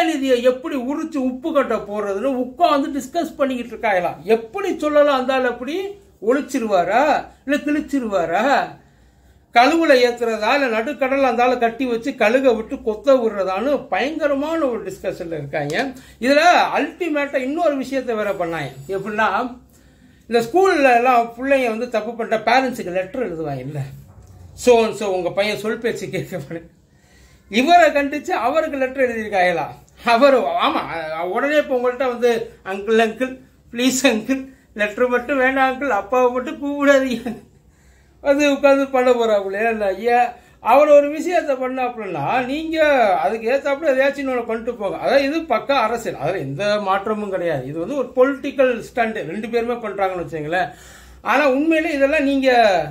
உதயநிதியை எப்படி உரிச்சு உப்பு கட்ட போறதுன்னு உட்காந்து டிஸ்கஸ் பண்ணிக்கிட்டு இருக்காங்களாம் எப்படி சொல்லலாம் அந்த அப்படி ஒழிச்சிருவாரா இல்ல கிழிச்சிருவாரா கழுவுல ஏத்துறதா இல்ல நடுக்கடல் அந்த ஆளை கட்டி வச்சு கழுக விட்டு கொத்த விடுறதான்னு பயங்கரமான ஒரு டிஸ்கஷன்ல இருக்காங்க இதுல அல்டிமேட்டா இன்னொரு விஷயத்த வேற பண்ணாங்க எப்படின்னா இந்த ஸ்கூல்ல எல்லாம் பிள்ளைங்க வந்து தப்பு பண்ணிட்ட பேரண்ட்ஸுக்கு லெட்டர் எழுதுவாங்க இல்ல ஸோ ஸோ உங்க பையன் சொல் பேச்சு கேட்க இவரை கண்டிச்சு அவருக்கு லெட்டர் எழுதியிருக்காங்களா அவர் ஆமா அஹ் உடனே இப்போ உங்கள்கிட்ட வந்து uncle uncle please uncle letter மட்டும் வேண்டாம் அங்கிள் அப்பாவை மட்டும் கூப்பிடாதீங்க அது உட்காந்து பண்ண போறாப்புல இல்லை ஐயா அவர் ஒரு விஷயத்த பண்ணாப்புலன்னா நீங்க அதுக்கு ஏத்தாப்புல எதையாச்சும் ஒன்று பண்ணிட்டு போங்க அதாவது இது பக்கா அரசியல் அதில் எந்த மாற்றமும் கிடையாது இது வந்து ஒரு பொலிட்டிக்கல் ஸ்டண்ட் ரெண்டு பேருமே பண்றாங்கன்னு வச்சுங்களேன் ஆனா உண்மையிலே இதெல்லாம் நீங்க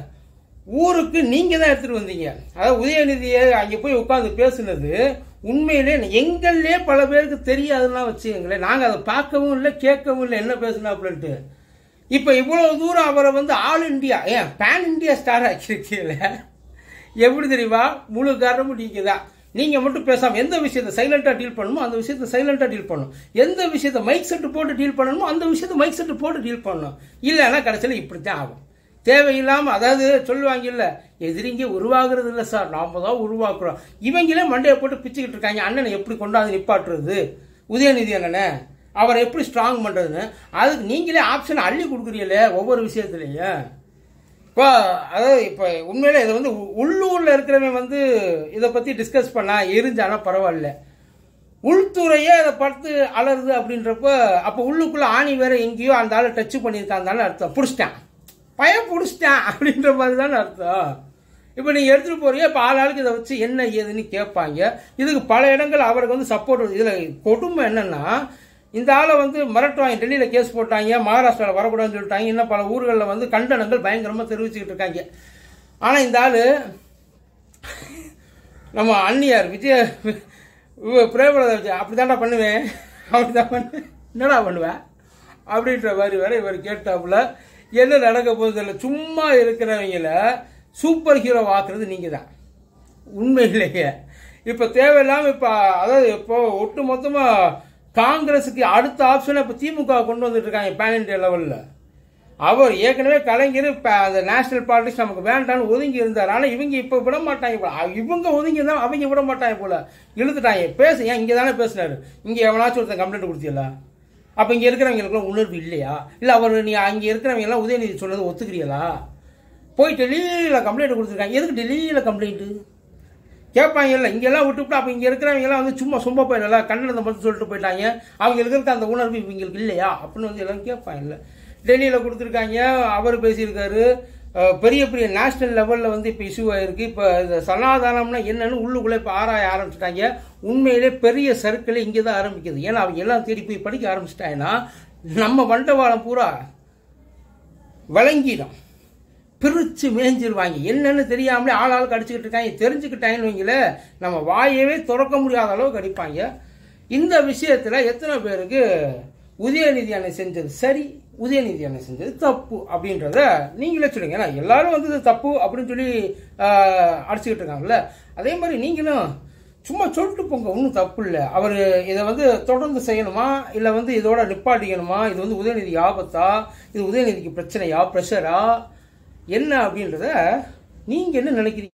ஊருக்கு நீங்க தான் எடுத்துட்டு வந்தீங்க அதாவது உதயநிதியை அங்க போய் உட்காந்து பேசுனது உண்மையிலே எங்கள்லே பல பேருக்கு தெரியாதுன்னா வச்சுக்கோங்களேன் நாங்க அதை பார்க்கவும் இல்லை கேட்கவும் இல்லை என்ன பேசுனாப்புலன்ட்டு இப்ப இவ்வளவு தூரம் அவரை வந்து ஆல் இந்தியா ஏன் பேன் இந்தியா ஸ்டார் ஆக்கியிருக்கீங்கள எப்படி தெரியுமா முழு காரணமும் நீங்க தான் நீங்க மட்டும் பேசாம எந்த விஷயத்தை சைலண்டா டீல் பண்ணணுமோ அந்த விஷயத்தை சைலண்டா டீல் பண்ணணும் எந்த விஷயத்தை மைக் செட்டு போட்டு டீல் பண்ணணுமோ அந்த விஷயத்தை மைக் செட்டு போட்டு டீல் பண்ணணும் இல்லைன்னா கடைசியில் இப்படித்தான் ஆகும் தேவையில்லாம அதாவது சொல்லுவாங்க இல்ல எதிரிங்க உருவாகிறது இல்ல சார் நாம தான் உருவாக்குறோம் இவங்களே மண்டையை போட்டு பிச்சுக்கிட்டு இருக்காங்க அண்ணனை எப்படி கொண்டாந்து நிப்பாட்டுறது உதயநிதி அண்ணனை அவரை எப்படி ஸ்ட்ராங் பண்றதுன்னு அதுக்கு நீங்களே ஆப்ஷன் அள்ளி கொடுக்குறீங்களே ஒவ்வொரு விஷயத்துலையும் இப்போ அதாவது இப்போ உண்மையில இதை வந்து உ- உள்ளூர்ல இருக்கிறவன் வந்து இதை பத்தி டிஸ்கஸ் பண்ணா எரிஞ்சானா பரவாயில்ல உள்துறையே அதை பார்த்து அலறுது அப்படின்றப்ப அப்போ உள்ளுக்குள்ள ஆணி வேற எங்கேயோ அந்த ஆளை டச் பண்ணியிருக்கான் தானே அர்த்தம் பிடிச்சிட்டான் பையன் பிடிச்சிட்டான் அப்படின்ற மாதிரி தானே அர்த்தம் இப்போ நீங்க எடுத்துட்டு போறீங்க இப்போ ஆள் ஆளுக்கு இதை வச்சு என்ன ஏதுன்னு கேட்பாங்க இதுக்கு பல இடங்கள் அவருக்கு வந்து சப்போர்ட் இதுல கொடுமை என்னன்னா இந்த ஆளை வந்து மிரட்டுவாங்க டெல்லியில கேஸ் போட்டாங்க மகாராஷ்டிராவில் வரக்கூடாதுன்னு சொல்லிட்டாங்க இன்னும் பல ஊர்களில் வந்து கண்டனங்கள் பயங்கரமா தெரிவிச்சுக்கிட்டு இருக்காங்க ஆனா இந்த ஆளு நம்ம அண்ணியார் விஜய இவ- பிரேமலதா விஜய் அப்படிதான்டா பண்ணுவேன் அப்படிதான் பண்ணுவேன் என்னடா பண்ணுவேன் அப்படின்ற மாதிரி வேற இவர் கேட்டாப்புல என்ன நடக்க போகுது தெரியல சும்மா இருக்கிறவங்கள சூப்பர் ஹீரோ ஆக்குறது நீங்க தான் உண்மையிலேயே இப்ப தேவையில்லாம இப்ப அதாவது இப்போ ஒட்டு மொத்தமா காங்கிரஸுக்கு அடுத்த ஆப்ஷனை இப்ப திமுக கொண்டு வந்துட்டு இருக்காங்க பேன் இண்டியா லெவல்ல அவர் ஏற்கனவே கலைஞர் இப்ப அந்த நேஷனல் பாலிடிக்ஸ் நமக்கு வேண்டாம்னு ஒதுங்கி இருந்தார் ஆனா இவங்க இப்ப விட மாட்டாங்க போல அ- இவங்க ஒதுங்கி இருந்தா அவங்க விட மாட்டாங்க போல இழுத்துட்டாங்க பேச ஏன் இங்க தானே பேசினாரு இங்க எவனாச்சும் ஒருத்தன் கம்ப்ளைண்ட் கொடுத்தீங்களா அப்ப இங்க இருக்கிறவங்களுக்கு உணர்வு இல்லையா இல்ல அவர் நீ அங்க இருக்கிறவங்க எல்லாம் உதயநிதி சொன்னது ஒத்துக்கிறீங்களா போய் டெல்லியில கம்ப்ளைண்ட் கொடுத்துருக்காங்க எதுக்கு டெல்லியில கம்ப்ளைண்ட் கேட்பாங்க இல்லை இங்கெல்லாம் விட்டுவிட்டு அப்போ இங்கே இருக்கிறவங்க எல்லாம் வந்து சும்மா சும்மா போயிடல கண்டனத்தை மட்டும் சொல்லிட்டு போயிட்டாங்க அவங்களுக்கு இருக்க அந்த உணர்வு இவங்களுக்கு இல்லையா அப்படின்னு வந்து எல்லாம் கேட்பாங்க இல்லை டெல்லியில் கொடுத்துருக்காங்க அவர் பேசியிருக்காரு அஹ், பெரிய பெரிய நேஷனல் லெவலில் வந்து இப்போ இஷ்யூ ஆயிருக்கு இப்போ இந்த சனாதானம்னா என்னன்னு உள்ளுக்குள்ளே இப்போ ஆராய ஆரம்பிச்சிட்டாங்க உண்மையிலே பெரிய சர்க்கிள் இங்கே தான் ஆரம்பிக்குது ஏன்னா அவங்க எல்லாம் தேடி போய் படிக்க ஆரம்பிச்சிட்டாங்கன்னா நம்ம வண்டவாளம் பூரா விளங்கிடும் பிரிச்சு மேய்ஞ்சிருவாங்க என்னன்னு தெரியாமலே ஆள் ஆளுக்கு அடிச்சுக்கிட்டு இருக்காங்க தெரிஞ்சுக்கிட்டாங்கன்னு வைங்கள நம்ம வாயவே திறக்க முடியாத அளவுக்கு அடிப்பாங்க இந்த விஷயத்துல எத்தனை பேருக்கு உதயநிதி அணை செஞ்சது சரி உதயநிதி அணை செஞ்சது தப்பு அப்படின்றத நீங்களே சொல்லுங்க ஏன்னா எல்லாரும் வந்து இது தப்பு அப்படின்னு சொல்லி ஆஹ், அடிச்சுக்கிட்டு இருக்காங்கல்ல அதே மாதிரி நீங்களும் சும்மா சொல்லிட்டு போங்க ஒன்றும் தப்பு இல்லை அவர் இதை வந்து தொடர்ந்து செய்யணுமா இல்லை வந்து இதோட நிப்பாட்டிக்கணுமா இது வந்து உதயநிதி ஆபத்தா இது உதயநிதிக்கு பிரச்சனையா ப்ரெஷரா என்ன அப்படின்றத நீங்க என்ன நினைக்கிறீங்க